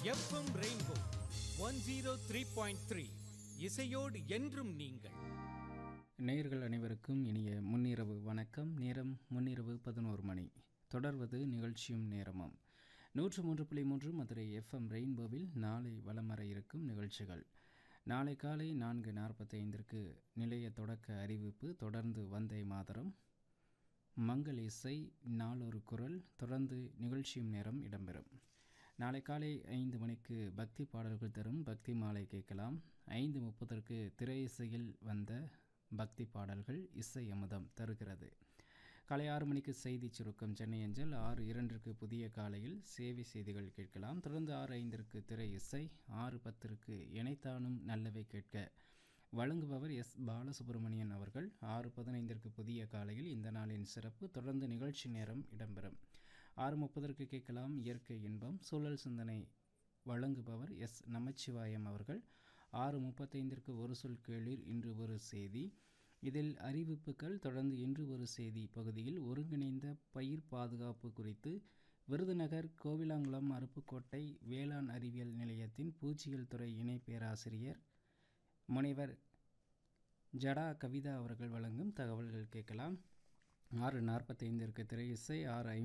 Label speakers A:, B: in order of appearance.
A: FM Rainbow one zero three point three இசையோடு என்றும் நீங்கள்
B: நேயர்கள் அனைவருக்கும் இனிய முன்னிரவு வணக்கம் நேரம் முன்னிரவு பதினோரு மணி தொடர்வது நிகழ்ச்சியும் நேரமும் நூற்று மூன்று புள்ளி மூன்று மதுரை எஃப்எம் ரெயின்போவில் நாளை வலம் வர இருக்கும் நிகழ்ச்சிகள் நாளை காலை நான்கு நாற்பத்தைந்திற்கு நிலைய தொடக்க அறிவிப்பு தொடர்ந்து வந்தே மாதரம் மங்கள் இசை நாளொரு குரல் தொடர்ந்து நிகழ்ச்சியும் நேரம் இடம்பெறும் நாளை காலை ஐந்து மணிக்கு பக்தி பாடல்கள் தரும் பக்தி மாலை கேட்கலாம் ஐந்து முப்பதற்கு திரை இசையில் வந்த பக்தி பாடல்கள் இசை அமுதம் தருகிறது காலை ஆறு மணிக்கு செய்தி சுருக்கம் சென்னை அஞ்சல் ஆறு இரண்டிற்கு புதிய காலையில் சேவை செய்திகள் கேட்கலாம் தொடர்ந்து ஆறு ஐந்திற்கு திரை இசை ஆறு பத்திற்கு இணைத்தானும் நல்லவை கேட்க வழங்குபவர் எஸ் பாலசுப்ரமணியன் அவர்கள் ஆறு பதினைந்திற்கு புதிய காலையில் இந்த நாளின் சிறப்பு தொடர்ந்து நிகழ்ச்சி நேரம் இடம்பெறும் ஆறு முப்பதற்கு கேட்கலாம் இயற்கை இன்பம் சூழல் சிந்தனை வழங்குபவர் எஸ் நமச்சிவாயம் அவர்கள் ஆறு முப்பத்தைந்திற்கு ஒரு சொல் கேளீர் இன்று ஒரு செய்தி இதில் அறிவிப்புகள் தொடர்ந்து இன்று ஒரு செய்தி பகுதியில் ஒருங்கிணைந்த பயிர் பாதுகாப்பு குறித்து விருதுநகர் கோவிலாங்குளம் அருப்புக்கோட்டை வேளாண் அறிவியல் நிலையத்தின் பூச்சியல் துறை இணை பேராசிரியர் முனைவர் ஜடா கவிதா அவர்கள் வழங்கும் தகவல்கள் கேட்கலாம் ஆறு நாற்பத்தைந்திற்கு திரை இசை ஆறு